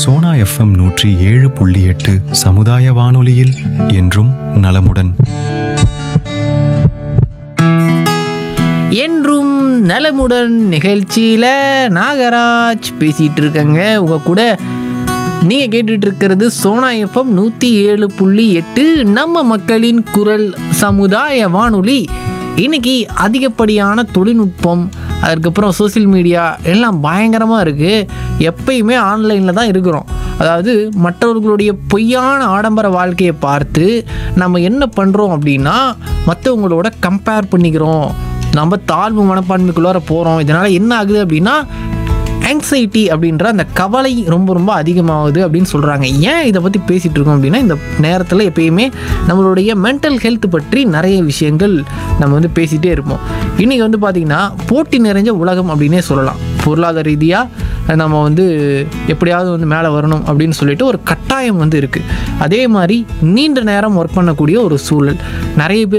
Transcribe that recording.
Sona FM நூற்றி ஏழு புள்ளி எட்டு சமுதாய வானொலியில் என்றும் நலமுடன் என்றும் நலமுடன் நிகழ்ச்சியில் நாகராஜ் பேசிகிட்டு இருக்கேங்க உங்கள் கூட நீங்கள் கேட்டுட்டு இருக்கிறது சோனா எஃப்எம் நூற்றி ஏழு புள்ளி எட்டு நம்ம மக்களின் குரல் சமுதாய வானொலி இன்னைக்கு அதிகப்படியான தொழில்நுட்பம் அதுக்கப்புறம் சோஷியல் மீடியா எல்லாம் பயங்கரமாக இருக்குது எப்பயுமே ஆன்லைனில் தான் இருக்கிறோம் அதாவது மற்றவர்களுடைய பொய்யான ஆடம்பர வாழ்க்கையை பார்த்து நம்ம என்ன பண்ணுறோம் அப்படின்னா மற்றவங்களோட கம்பேர் பண்ணிக்கிறோம் நம்ம தாழ்வு மனப்பான்மைக்குள்ளார போகிறோம் இதனால் என்ன ஆகுது அப்படின்னா ஆங்ஸைட்டி அப்படின்ற அந்த கவலை ரொம்ப ரொம்ப அதிகமாகுது அப்படின்னு சொல்கிறாங்க ஏன் இதை பற்றி பேசிகிட்டு இருக்கோம் அப்படின்னா இந்த நேரத்தில் எப்பயுமே நம்மளுடைய மென்டல் ஹெல்த் பற்றி நிறைய விஷயங்கள் நம்ம வந்து பேசிகிட்டே இருப்போம் இன்றைக்கி வந்து பார்த்திங்கன்னா போட்டி நிறைஞ்ச உலகம் அப்படின்னே சொல்லலாம் பொருளாதார ரீதியாக நம்ம வந்து எப்படியாவது வந்து மேலே வரணும் அப்படின்னு சொல்லிட்டு ஒரு கட்டாயம் வந்து இருக்குது அதே மாதிரி நீண்ட நேரம் ஒர்க் பண்ணக்கூடிய ஒரு சூழல் நிறைய பேர்